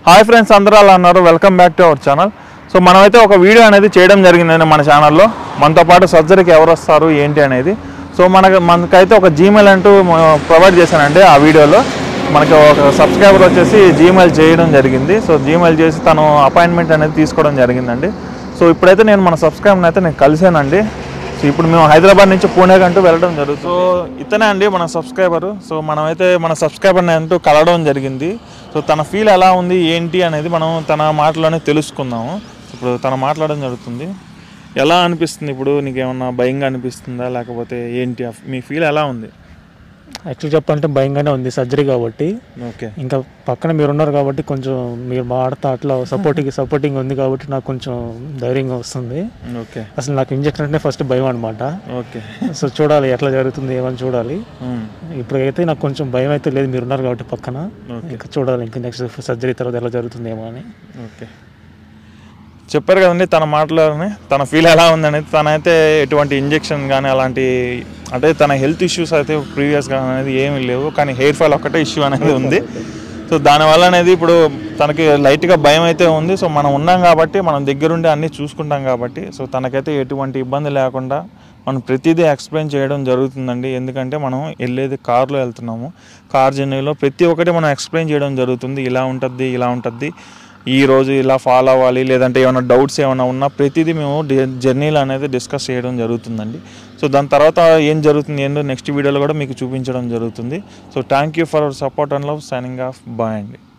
hi friends అందరూ అలా అన్నారు welcome back to our channel so మనమైతే ఒక వీడియో అనేది చేయడం జరిగిందండి మన ఛానల్లో మనతో పాటు సర్జరీకి ఎవరు వస్తారు ఏంటి అనేది సో మనకు మనకైతే ఒక జీమెయిల్ అంటూ ప్రొవైడ్ చేశానండి ఆ వీడియోలో మనకి ఒక సబ్స్క్రైబర్ వచ్చేసి జీమెయిల్ చేయడం జరిగింది సో జీమెయిల్ చేసి తను అపాయింట్మెంట్ అనేది తీసుకోవడం జరిగిందండి సో ఇప్పుడైతే నేను మన సబ్స్క్రైబర్ని అయితే నేను కలిసానండి సో ఇప్పుడు మేము హైదరాబాద్ నుంచి పూణేకి అంటూ వెళ్ళడం జరుగుతుంది సో ఇతనే అండి మన సబ్స్క్రైబరు సో మనమైతే మన సబ్స్క్రైబర్ని అంటూ కలవడం జరిగింది సో తన ఫీల్ ఎలా ఉంది ఏంటి అనేది మనం తన మాటలోనే తెలుసుకుందాము ఇప్పుడు తన మాట్లాడడం జరుగుతుంది ఎలా అనిపిస్తుంది ఇప్పుడు నీకు ఏమన్నా భయంగా అనిపిస్తుందా లేకపోతే ఏంటి ఆ- మీ ఫీల్ ఎలా ఉంది యాక్చువల్ చెప్పాలంటే భయంగానే ఉంది సర్జరీ కాబట్టి ఓకే ఇంకా పక్కన మీరు ఉన్నారు కాబట్టి కొంచెం మీరు మాడతా అట్లా సపోర్టింగ్ సపోర్టింగ్ ఉంది కాబట్టి నాకు కొంచెం ధైర్యంగా వస్తుంది ఓకే అసలు నాకు ఇంజక్షన్ అంటే ఫస్ట్ భయం అనమాట ఓకే సో చూడాలి ఎట్లా జరుగుతుంది ఏమని చూడాలి ఉమ్, ఇప్పుడైతే నాకు కొంచెం భయం అయితే లేదు మీరు ఉన్నారు కాబట్టి పక్కన ఓకే ఇంకా చూడాలి ఇంకా నెక్స్ట్ సర్జరీ తర్వాత ఎలా జరుగుతుందేమో అని ఓకే చెప్పారు కదండి తన మాటలోనే తన ఫీల్ ఎలా ఉందనేది తనైతే ఎటువంటి ఇంజెక్షన్ కానీ అలాంటి అంటే తన హెల్త్ ఇష్యూస్ అయితే ప్రీవియస్గా అనేది ఏమీ లేవు కానీ హెయిర్ ఫాల్ ఒక్కటే ఇష్యూ అనేది ఉంది సో దానివల్ల అనేది ఇప్పుడు తనకి లైట్గా భయం అయితే ఉంది సో మనం ఉన్నాం కాబట్టి మనం దగ్గరుండి అన్నీ చూసుకుంటాం కాబట్టి సో తనకైతే ఎటువంటి ఇబ్బంది లేకుండా మనం ప్రతిదీ ఎక్స్ప్లెయిన్ చేయడం జరుగుతుందండి ఎందుకంటే మనం వెళ్ళేది కార్లో వెళ్తున్నాము కార్ జర్నీలో ప్రతి ఒక్కటి మనం ఎక్స్ప్లెయిన్ చేయడం జరుగుతుంది ఇలా ఉంటుంది ఇలా ఉంటుంది ఈ రోజు ఇలా ఫాలో అవ్వాలి లేదంటే ఏమైనా డౌట్స్ ఏమైనా ఉన్నా ప్రతిదీ మేము జర్నీలో అనేది డిస్కస్ చేయడం జరుగుతుందండి సో దాని తర్వాత ఏం జరుగుతుంది ఏంటో నెక్స్ట్ వీడియోలో కూడా మీకు చూపించడం జరుగుతుంది so thank you for our support and love signing off bye అండి